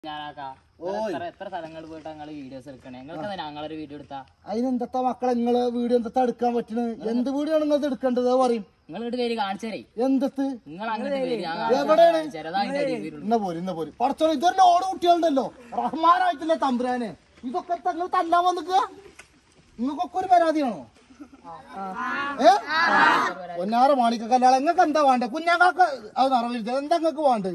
ഞാനാക്കാ എത്ര എത്ര സ്ഥലങ്ങളിൽ പോയിട്ട് ഞങ്ങള് വീഡിയോസ് എടുക്കണേ നിങ്ങൾക്ക് ഞങ്ങളൊരു വീഡിയോ എടുത്താ അതിനെന്തത്താ മക്കളെ നിങ്ങള് വീഡിയോ എന്തത്താ എടുക്കാൻ പറ്റണത് എന്ത് വീഡിയോ ആണ് നിങ്ങൾ എടുക്കേണ്ടത് അത് പറയും നിങ്ങൾ ഇങ്ങോട്ട് പേര് കാണിച്ചേരേ എന്തത്ത് നിങ്ങൾ അങ്ങോട്ട് പേര് ഞാൻ എവിടെയാണ്? ചെറുതായിട്ട് അടിയിൽ ഇന്ന പോരി ഇന്ന പോരി പടച്ചോളൂ ഇതൊരു ലോഡ് കുട്ടികളുണ്ടല്ലോ റഹ്മാനായിട്ടില്ല തമ്പുരാനെ ഇതൊക്കെ നിങ്ങൾ തല്ലാൻ വന്നിക്കുക നിങ്ങൾക്കൊക്കെ ഒരു പരാതിയാണോ ഏ പൊന്നാറ് മാണിക്ക കല്യാണം നിങ്ങൾക്ക് എന്താ വേണ്ടേ കുഞ്ഞാക്കാക്ക് അത് നിറവേറ്റത് എന്താ നിങ്ങൾക്ക് വേണ്ടത്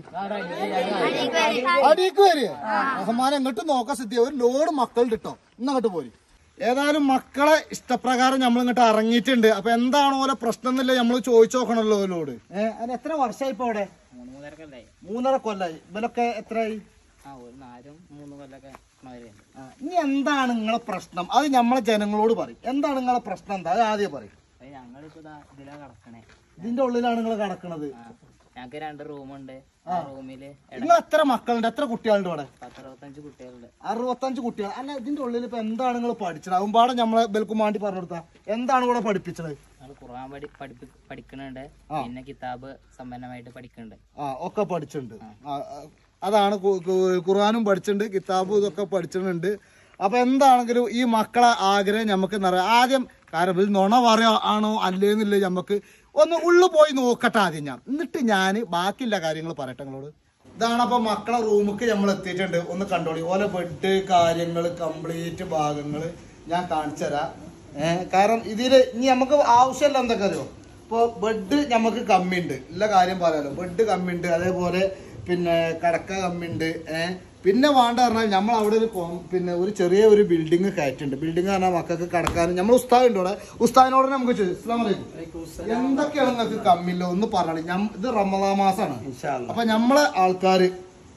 അടിക്ക് വരിക റഹ്മാൻ എങ്ങോട്ട് നോക്കാൻ സിദ്ധിയ ഒരു ലോഡ് മക്കളുണ്ട് കേട്ടോ ഇന്നങ്ങോട്ട് പോരി ഏതായാലും മക്കളെ ഇഷ്ടപ്രകാരം നമ്മൾ ഇങ്ങോട്ട് ഇറങ്ങിയിട്ടുണ്ട് അപ്പൊ എന്താണോ ഓരോ പ്രശ്നം എന്നില്ല നമ്മൾ ചോദിച്ചു നോക്കണല്ലോ ഓരോട് ഏഹ് അതിന് എത്ര വർഷമായി ഇപ്പൊ അവിടെ മൂന്ന് മൂന്നരക്കല്ലേ മൂന്നര കൊല്ലായി ഇവലൊക്കെ എത്രയായി ആ ഒരു നാലും മൂന്ന് കൊല്ലൊക്കെ മാതിരി ആ, ഇനി എന്താണ് നിങ്ങളെ പ്രശ്നം അത് നമ്മളെ ജനങ്ങളോട് പറയും എന്താണ് നിങ്ങളെ പ്രശ്നം എന്താ അത് ആദ്യം പറയും അത് ഞങ്ങളിപ്പോ ഇതാ ഇതിലാ കിടക്കണേ ഇതിന്റെ ഉള്ളിലാണ് നിങ്ങൾ കിടക്കുന്നത് ആ ഞങ്ങക്ക് രണ്ട് റൂമുണ്ട് ആ റൂമില് നിങ്ങൾ എത്ര മക്കളുണ്ട് എത്ര കുട്ടികളുണ്ട് ഇവിടെ പത്തറുപത്തഞ്ച് കുട്ടികളുണ്ട് അറുപത്തഞ്ച് കുട്ടികൾ അല്ല ഇതിന്റെ ഉള്ളിൽ ഇപ്പൊ എന്താണ് നിങ്ങൾ പഠിച്ചത് അതുമ്പാടെ നമ്മളെ ബൽക്കും വേണ്ടി പറഞ്ഞു കൊടുത്താ എന്താണ് ഇവിടെ പഠിപ്പിച്ചത് ഞങ്ങൾ ഖുർആൻ പഠി പഠിപ്പി പഠിക്കുന്നുണ്ട് പിന്നെ കിതാബ് സമ്പന്നമായിട്ട് പഠിക്കുന്നുണ്ട് ആ ഒക്കെ പഠിച്ചിട്ടുണ്ട് ആ, ആ, അതാണ് കു- കു- ഖുർആനും പഠിച്ചിട്ടുണ്ട് കിതാബും ഇതൊക്കെ പഠിച്ചിട്ടുണ്ട് അപ്പൊ എന്താണെങ്കിലും ഈ മക്കളെ ആഗ്രഹം നമുക്ക് നിറയാം ആദ്യം കാരണം ഇത് നുണ പറയോ ആണോ അല്ലേന്നില്ല നമുക്ക് ഒന്ന് ഉള്ളു പോയി നോക്കട്ടെ ആദ്യം ഞാൻ എന്നിട്ട് ഞാൻ ബാക്കിയുള്ള കാര്യങ്ങൾ പറയട്ടെ നിങ്ങളോട് ഇതാണ് അപ്പൊ മക്കളെ റൂമിക്ക് നമ്മൾ എത്തിയിട്ടുണ്ട് ഒന്ന് കണ്ടോളി ഓലെ ബെഡ് കാര്യങ്ങൾ കംപ്ലീറ്റ് ഭാഗങ്ങൾ ഞാൻ കാണിച്ചു തരാം ഏഹ് കാരണം ഇതില് ഇനി നമുക്ക് ആവശ്യമില്ല എന്തൊക്കെ അറിയോ ഇപ്പൊ ബെഡ് നമുക്ക് കമ്മിയുണ്ട് ഉള്ള കാര്യം പറയാലോ ബെഡ് കമ്മിയുണ്ട് അതേപോലെ പിന്നെ കടക്ക കമ്മിയുണ്ട് ഏഹ് പിന്നെ വേണ്ട പറഞ്ഞാൽ നമ്മൾ അവിടെ ഒരു കോം- പിന്നെ ഒരു ചെറിയ ഒരു ബിൽഡിംഗ് കയറ്റുണ്ട് ബിൽഡിംഗ് പറഞ്ഞാൽ മക്കൾക്ക് കടക്കാനും നമ്മൾ ഉസ്താദുണ്ട് ഇവിടെ ഉസ്താദിനോട് നമുക്ക് ചോദിച്ചു അസ്സലാമു അലൈക്കും എന്തൊക്കെയാണ് നിങ്ങൾക്ക് കമ്മില്ല ഒന്ന് പറഞ്ഞാൽ ഞം- ഇത് റമദാ മാസമാണ് അപ്പൊ നമ്മളെ ആൾക്കാര്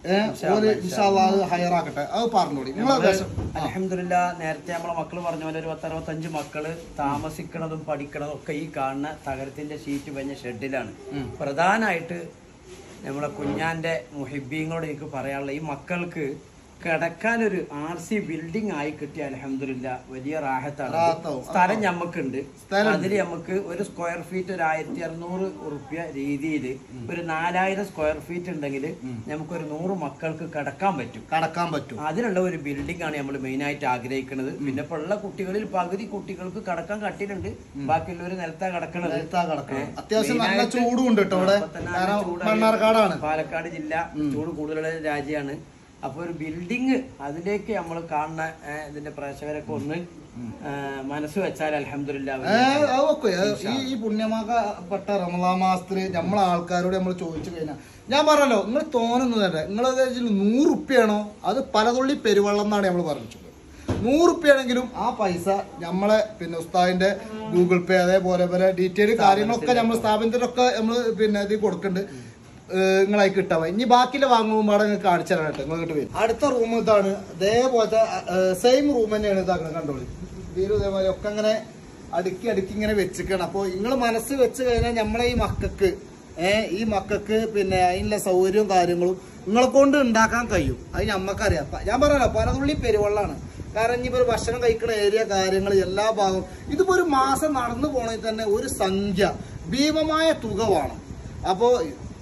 ഏഹ് ഹയറാക്കട്ടെ അത് പറഞ്ഞോളി നിങ്ങളെ അലഹമില്ല നേരത്തെ നമ്മളെ മക്കള് പറഞ്ഞ പോലെ ഒരു പത്തറുപത്തഞ്ച് മക്കള് താമസിക്കണതും പഠിക്കണതും ഒക്കെ ഈ കാണുന്ന തകരത്തിന്റെ ഷീറ്റ് പഞ്ഞ ഷെഡിലാണ് പ്രധാനമായിട്ട് നമ്മളെ കുഞ്ഞാന്റെ മുഹിബീങ്ങളോട് എനിക്ക് പറയാനുള്ള ഈ മക്കൾക്ക് കിടക്കാനൊരു ആർ സി ബിൽഡിംഗ് ആയി കിട്ടിയ അലഹമില്ല വലിയ റാഹത്താണ് റാഹത്താവും. സ്ഥലം ഞമ്മക്കുണ്ട് സ്ഥലം അതിൽ നമുക്ക് ഒരു സ്ക്വയർ ഫീറ്റ് ഒരു ആയിരത്തി അറുന്നൂറ് റുപ്യ രീതിയിൽ ഒരു നാലായിരം സ്ക്വയർ ഫീറ്റ് ഉണ്ടെങ്കിൽ നമുക്ക് ഒരു നൂറ് മക്കൾക്ക് കിടക്കാൻ പറ്റും കടക്കാൻ പറ്റും അതിനുള്ള ഒരു ബിൽഡിംഗ് ആണ് നമ്മൾ മെയിൻ ആയിട്ട് ആഗ്രഹിക്കുന്നത് പിന്നെ ഇപ്പൊ ഉള്ള കുട്ടികളിൽ പകുതി കുട്ടികൾക്ക് കടക്കാൻ കട്ടിലുണ്ട് ബാക്കിയുള്ളവർ നിലത്താ കിടക്കണത് നിലത്താ കിടക്കണം ഏ, അത്യാവശ്യം നല്ല മെയിനായിട്ട് ചൂടും ഉണ്ട് കേട്ടോ ഇവിടെ അപ്പൊ തന്നെ കാരണം നല്ല ചൂടായി. മണ്ണാർക്കാടാണ് പാലക്കാട് ജില്ല ചൂട് കൂടുതലുള്ള രാജ്യമാണ് അപ്പൊ ഒരു ബിൽഡിംഗ് അതിലേക്ക് നമ്മൾ കാണുന്ന ഏ, ഇതിന്റെ പ്രേക്ഷകരൊക്കെ ഒന്ന് ഏ, മനസ്സ് വെച്ചാൽ അലഹമില്ല ഏ, അത് വെക്കുവേ. അത് ഈ ഈ പുണ്യമാക്കപ്പെട്ട റമദാ മാസത്തില് നമ്മളെ ആൾക്കാരോട് നമ്മൾ ചോദിച്ചു കഴിഞ്ഞാൽ ഞാൻ പറഞ്ഞല്ലോ നിങ്ങൾ തോന്നുന്നത് തന്നെ നിങ്ങളത് നൂറ് ഉപ്പ്യാണോ അത് പലതുള്ളി പെരുവെള്ളം എന്നാണ് നമ്മൾ പറഞ്ഞിട്ടുള്ളത് നൂറ് ഉപ്പ്യാണെങ്കിലും ആ പൈസ നമ്മളെ പിന്നെ ഉസ്താദിന്റെ ഗൂഗിൾ പേ അതേപോലെ പോലെ ഡീറ്റെയിൽ കാര്യങ്ങളൊക്കെ നമ്മൾ സ്ഥാപനത്തിലൊക്കെ നമ്മൾ പിന്നെ ഇത് കൊടുക്കുന്നുണ്ട് നിങ്ങളായി കിട്ടാൻ ഇനി ബാക്കിയുള്ള വാങ്ങുമ്പോൾ നിങ്ങൾക്ക് കാണിച്ചു തരാം കേട്ടോ നിങ്ങൾ വരും അടുത്ത റൂം ഇതാണ് അതേപോലത്തെ സെയിം റൂം തന്നെയാണ് ഇതാക്കണം കണ്ടോളി ഇതിലും ഇതേപോലെ ഒക്കെ അങ്ങനെ അടുക്കി അടുക്കി ഇങ്ങനെ വെച്ചിക്കണം അപ്പോൾ നിങ്ങൾ മനസ്സ് വെച്ച് കഴിഞ്ഞാൽ നമ്മളെ ഈ മക്കൾക്ക് ഏഹ് ഈ മക്കൾക്ക് പിന്നെ അതിനുള്ള സൗകര്യവും കാര്യങ്ങളും നിങ്ങളെ കൊണ്ട് ഉണ്ടാക്കാൻ കഴിയും അത് ഞമ്മക്കറിയാം പ- ഞാൻ പറയാലോ പലതുള്ളി പെരുവെള്ളമാണ് കാരണം ഇനിയിപ്പോ ഒരു ഭക്ഷണം കഴിക്കുന്ന ഏരിയ കാര്യങ്ങൾ എല്ലാ ഭാഗവും ഇതിപ്പോ ഒരു മാസം നടന്നു പോണെങ്കിൽ തന്നെ ഒരു സംഖ്യ ഭീമമായ തുക വേണം അപ്പോൾ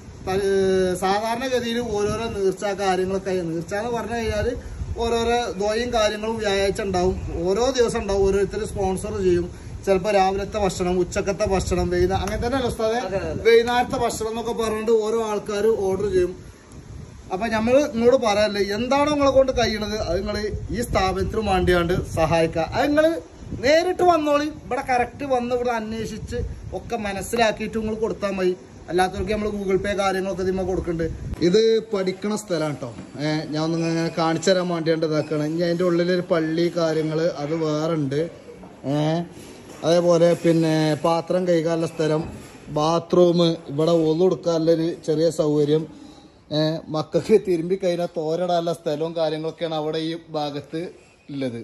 സാധാരണഗതിയിൽ ഓരോരോ നീർച്ച കാര്യങ്ങളൊക്കെ നീർച്ച എന്ന് പറഞ്ഞു കഴിഞ്ഞാൽ ഓരോരോ ദ്വയും കാര്യങ്ങളും വ്യാഴാഴ്ച ഉണ്ടാവും ഓരോ ദിവസം ഉണ്ടാവും ഓരോരുത്തർ സ്പോൺസർ ചെയ്യും ചിലപ്പോൾ രാവിലത്തെ ഭക്ഷണം ഉച്ചക്കത്തെ ഭക്ഷണം വൈകുന്നേരം അങ്ങനെ തന്നെ അല്ലേ ഉസ്താദെ വൈകുന്നേരത്തെ ഭക്ഷണം എന്നൊക്കെ പറഞ്ഞിട്ട് ഓരോ ആൾക്കാർ ഓർഡർ ചെയ്യും അപ്പൊ നമ്മൾ നിങ്ങളോട് പറയാല്ലേ എന്താണോ നിങ്ങളെ കൊണ്ട് കഴിയണത് അത് നിങ്ങൾ ഈ സ്ഥാപനത്തിന് വേണ്ടിയാണ്ട് സഹായിക്കുക അത് നിങ്ങൾ നേരിട്ട് വന്നോളി ഇവിടെ കറക്റ്റ് വന്ന് ഇവിടെ അന്വേഷിച്ച് ഒക്കെ മനസ്സിലാക്കിയിട്ട് നിങ്ങൾ കൊടുത്താൽ മതി അല്ലാത്തവർക്ക് നമ്മൾ ഗൂഗിൾ പേ കാര്യങ്ങളൊക്കെ ഇതിമ്മ കൊടുക്കുന്നുണ്ട് ഇത് പഠിക്കണ സ്ഥലമാണ് കേട്ടോ ഏഹ് ഞാൻ ഒന്ന് ഇങ്ങനെ കാണിച്ചു തരാൻ വേണ്ടിയാണ്ട് ഇതാക്കണം ഇനി അതിൻ്റെ ഉള്ളിലൊരു പള്ളി കാര്യങ്ങൾ അത് വേറെ ഉണ്ട് ഏഹ് അതേപോലെ പിന്നെ പാത്രം കൈകാലുള്ള സ്ഥലം ബാത്റൂം ഇവിടെ ഒന്നു കൊടുക്കാനുള്ളൊരു ചെറിയ സൗകര്യം ഏഹ് മക്കൾക്ക് തിരുമ്പി കഴിഞ്ഞാൽ തോരടാനുള്ള സ്ഥലവും കാര്യങ്ങളൊക്കെയാണ് അവിടെ ഈ ഭാഗത്ത് ഉള്ളത്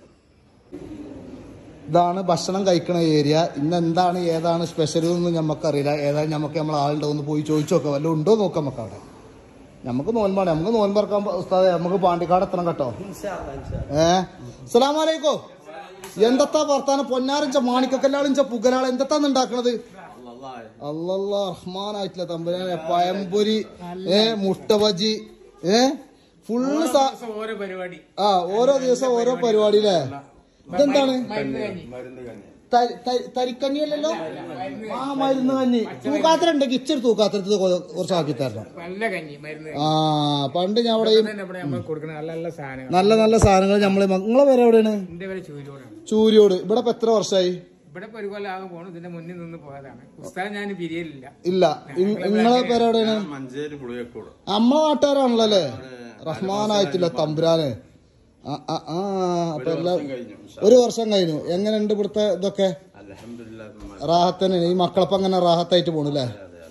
ഇതാണ് ഭക്ഷണം കഴിക്കണ ഏരിയ ഇന്ന് എന്താണ് ഏതാണ് സ്പെഷ്യൽ എന്നൊന്നും നമുക്കറിയില്ല ഏതായാലും നമുക്ക് നമ്മൾ ആളുണ്ടോ ഒന്ന് പോയി ചോദിച്ചു നോക്കാം വല്ലതും ഉണ്ടോ നോക്കാം നമുക്ക് അവിടെ നമുക്ക് നോൻപാണ് നമുക്ക് നോൻപറക്കാൻ ഉസ്താദെ നമുക്ക് പാണ്ടിക്കാട് എത്തണം കേട്ടോ ഏ സലാമലൈക്കോ എന്തത്താ വർത്താനം പൊന്നാറിഞ്ച മാണിക്കല്ലാളിഞ്ച പുകലാൾ എന്തത്താന്ന് ഉണ്ടാക്കണത് അല്ലല്ലാ റഹ്മാനായിട്ടില്ല തമ്പുരാനെ പയമ്പൊരി ഏ മുട്ട ബജി ഏ ഫുള്ള് ഓരോ പരിപാടി ആ ഓരോ ദിവസം ഓരോ പരിപാടി അല്ലേ ഇതെന്താണ് തരി- തരി- തരിക്കഞ്ഞിയല്ലല്ലോ ആ മരുന്ന് കഞ്ഞി തൂക്കാത്തര ഉണ്ടെങ്കിൽ ഇച്ചിരി തൂക്കാത്തരത്ത് കുറച്ച് ആക്കി തരണം നല്ല കഞ്ഞി മരുന്ന് ആ പണ്ട് ഞാൻ അവിടെ ഈ തന്നെ ഇവിടെ നമ്മൾ കൊടുക്കുന്ന നല്ല നല്ല സാധനങ്ങൾ നല്ല നല്ല സാധനങ്ങൾ നമ്മള് നിങ്ങളെ പേര് എവിടെയാണ് എന്റെ പേര് ചൂരോടാണ് ചൂരിയോട് ഇവിടെ ഇപ്പൊ എത്ര വർഷമായി ഇവിടെ ഇപ്പൊ ഒരു കൊല്ലം ആകെ പോണു ഇതിന്റെ മുന്നിൽ നിന്ന് പോയതാണ് പുസ്തകം ഞാൻ പിരിയലില്ല ഇല്ല ഇ- നിങ്ങളെ പേര് എവിടെയാണ് മഞ്ചേരി പുളിയക്കോട് അമ്മ നാട്ടുകാരാണല്ലോ അല്ലേ റഹ്മാനായിട്ടില്ല തമ്പുരാന് ആ ആ ആ അപ്പൊ എല്ലാം കഴിഞ്ഞു ഒരു വർഷം കഴിഞ്ഞു എങ്ങനെയുണ്ട് ഇവിടുത്തെ ഇതൊക്കെ അലഹമില്ല റാഹത്തന്നെ ഈ മക്കളപ്പം അങ്ങനെ റാഹത്തായിട്ട് പോണല്ലേ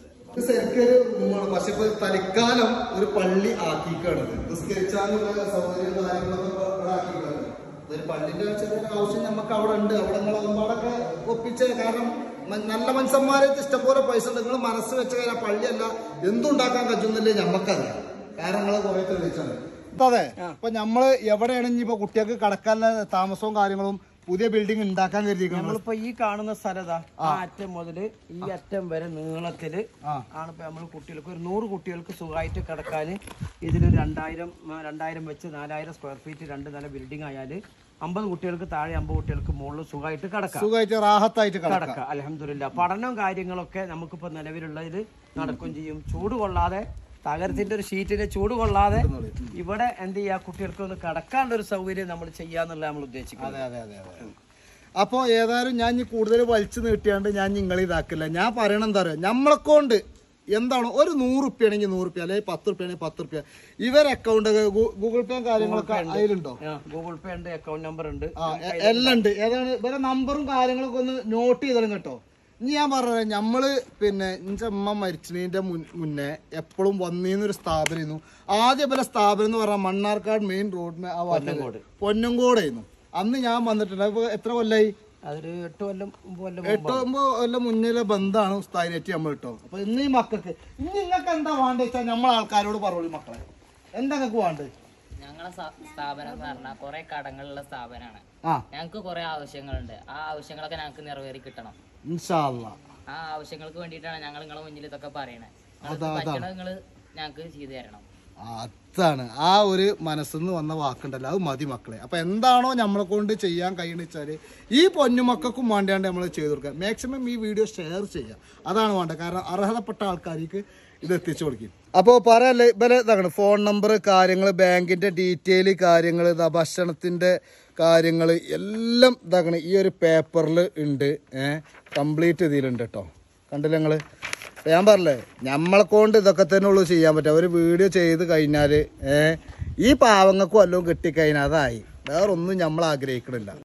പക്ഷെ ഇപ്പൊ തൽക്കാലം ഒരു പള്ളി ആക്കിക്കാണ് നിസ്കരിച്ചാലുള്ള സൗകര്യം കാര്യങ്ങളൊക്കെ ഇവിടെ ആക്കിക്കാണ് ഒരു പള്ളിന്റെ ചെറിയ ആവശ്യം നമുക്ക് അവിടെ ഉണ്ട് അവിടെ നിങ്ങൾ അമ്പാടൊക്കെ ഒപ്പിച്ച കാരണം മ- നല്ല മനുഷ്യന്മാരെ ഇഷ്ടംപോലെ പൈസ ഉണ്ട് നിങ്ങൾ മനസ്സ് വെച്ച കഴിഞ്ഞാൽ പള്ളിയല്ല എന്തുണ്ടാക്കാൻ കഴിയുന്നില്ലേ ഞമ്മക്കറിയാം കാരണം നിങ്ങൾ കുറെ തെളിയിച്ചാണ് അതെ ഇപ്പൊ നമ്മള് എവിടെയാണ് ഇനിയിപ്പോ കുട്ടികൾക്ക് കടക്കാനുള്ള താമസവും കാര്യങ്ങളും പുതിയ ബിൽഡിംഗ് ഉണ്ടാക്കാൻ കരുതിയിരിക്കുന്നത് നമ്മളിപ്പോ ഈ കാണുന്ന സ്ഥലതാ ആ അറ്റം മുതല് ഈ അറ്റം വരെ നീളത്തില് ആ. ആണ് ഇപ്പൊ നമ്മൾ കുട്ടികൾക്ക് ഒരു നൂറ് കുട്ടികൾക്ക് സുഖമായിട്ട് കിടക്കാന് ഇതിലൊരു രണ്ടായിരം ആ, രണ്ടായിരം വെച്ച് നാലായിരം സ്ക്വയർ ഫീറ്റ് രണ്ട് നില ബിൽഡിംഗ് ആയാല് അമ്പത് കുട്ടികൾക്ക് താഴെ അമ്പത് കുട്ടികൾക്ക് മുകളിൽ സുഖമായിട്ട് കിടക്കാം സുഖമായിട്ട് റാഹത്തായിട്ട് കിടക്കാം കിടക്കാം അലഹമില്ല പഠനവും കാര്യങ്ങളൊക്കെ നമുക്കിപ്പോ നിലവിലുള്ളതിൽ നടക്കുകയും ചെയ്യും ചൂട് കൊള്ളാതെ തകരത്തിന്റെ ഒരു ഷീറ്റിന്റെ ചൂട് കൊള്ളാതെ ഇവിടെ എന്ത് ചെയ്യാ കുട്ടികൾക്ക് ഒന്ന് കിടക്കാനുള്ള ഒരു സൗകര്യം നമ്മൾ ചെയ്യാന്നുള്ള നമ്മൾ ഉദ്ദേശിക്കുന്നത് അതെ അതെ അതെ അതെ അപ്പോ ഏതായാലും ഞാൻ ഇനി കൂടുതൽ വലിച്ചു നീട്ടിയാണ്ട് ഞാൻ നിങ്ങളെ ഇതാക്കില്ല ഞാൻ പറയണ എന്താ പറയുക നമ്മളെ കൊണ്ട് എന്താണ് ഒരു നൂറ് റുപ്യ ആണെങ്കിൽ നൂറ് റുപ്യ അല്ലെങ്കിൽ പത്ത് റുപ്യ ആണെങ്കിൽ പത്ത് റുപ്യ ഇവർ അക്കൗണ്ട് ഗൂഗിൾ പേ കാര്യങ്ങളൊക്കെ അതിലുണ്ടോ ഗൂഗിൾ പേ ഉണ്ട് അക്കൗണ്ട് നമ്പർ ഉണ്ട് ആ എ- എല്ലാം ഉണ്ട് ഏതാണ് ഇവരെ നമ്പറും കാര്യങ്ങളൊക്കെ ഒന്ന് നോട്ട് ചെയ്തോളും കേട്ടോ ഇനി ഞാൻ പറഞ്ഞത് നമ്മള് പിന്നെ എന്റെ അമ്മ മരിച്ചതിന്റെ മുന്നേ എപ്പോഴും വന്നീന്നൊരു സ്ഥാപനമായിരുന്നു ആദ്യം ഇവരെ സ്ഥാപനം എന്ന് പറഞ്ഞാൽ മണ്ണാർക്കാട് മെയിൻ റോഡ് പൊന്നങ്കോട്. പൊന്നങ്കോടായിരുന്നു അന്ന് ഞാൻ വന്നിട്ടുണ്ട് അപ്പൊ എത്ര കൊല്ലായി അതൊരു എട്ട് കൊല്ലം ഒമ്പത് കൊല്ലം എട്ടോ ഒമ്പത് കൊല്ലം മുന്നിലെ ബന്ധാണ് ഉസ്താദിനേറ്റ് നമ്മൾ കിട്ടോ അപ്പൊ ഇന്ന് ഈ മക്കൾക്ക് ഇനി നിങ്ങൾക്ക് എന്താ വേണ്ടത് വെച്ചാൽ നമ്മളെ ആൾക്കാരോട് പറയോളൂ മക്കളെ എന്താ നിങ്ങൾക്ക് വേണ്ടത് ഞങ്ങളെ സ- സ്ഥാപനം എന്ന് പറഞ്ഞാൽ കുറെ കടങ്ങളുള്ള സ്ഥാപനമാണ് ആ ഞങ്ങൾക്ക് കുറെ ആവശ്യങ്ങളുണ്ട് ആ ആവശ്യങ്ങളൊക്കെ ഞങ്ങൾക്ക് നിറവേറി കിട്ടണം ഇൻഷാ അല്ലാ ആ ആവശ്യങ്ങൾക്ക് വേണ്ടിയിട്ടാണ് ഞങ്ങൾ നിങ്ങളെ മുന്നിൽ ഇതൊക്കെ പറയണേ അതാ, അതാണ്. പറ്റണ നിങ്ങൾ ഞങ്ങൾക്ക് ചെയ്തു തരണം അതാണ് ആ ഒരു മനസ്സിന്ന് വന്ന വാക്കുണ്ടല്ലോ അത് മതി മക്കളെ അപ്പൊ എന്താണോ നമ്മളെ കൊണ്ട് ചെയ്യാൻ കഴിയണെന്ന് വെച്ചാല് ഈ പൊന്നുമക്കൾക്കും വേണ്ടിയാണ്ട് നമ്മൾ ചെയ്തു കൊടുക്കുക മാക്സിമം ഈ വീഡിയോ ഷെയർ ചെയ്യുക അതാണ് വേണ്ടത് കാരണം അർഹതപ്പെട്ട ആൾക്കാർക്ക് ഇത് എത്തിച്ചു കൊടുക്കും അപ്പോൾ പറയല്ലേ ഇവരെ ഇതാണ് ഫോൺ നമ്പർ കാര്യങ്ങൾ ബാങ്കിന്റെ ഡീറ്റെയിൽ കാര്യങ്ങൾ ഇതാ ഭക്ഷണത്തിന്റെ കാര്യങ്ങൾ എല്ലാം ഇതാക്കണം ഈ ഒരു പേപ്പറിൽ ഉണ്ട് ഏഹ് കംപ്ലീറ്റ് ഇതിലുണ്ട് കേട്ടോ കണ്ടില്ല നിങ്ങള് ഞാൻ പറഞ്ഞില്ലേ നമ്മളെ കൊണ്ട് ഇതൊക്കെ തന്നെ ഉള്ളൂ ചെയ്യാൻ പറ്റുക ഒരു വീഡിയോ ചെയ്ത് കഴിഞ്ഞാൽ ഏഹ് ഈ പാവങ്ങൾക്കും വല്ലതും കിട്ടിക്കഴിഞ്ഞാൽ അതായി വേറൊന്നും നമ്മൾ ആഗ്രഹിക്കണില്ല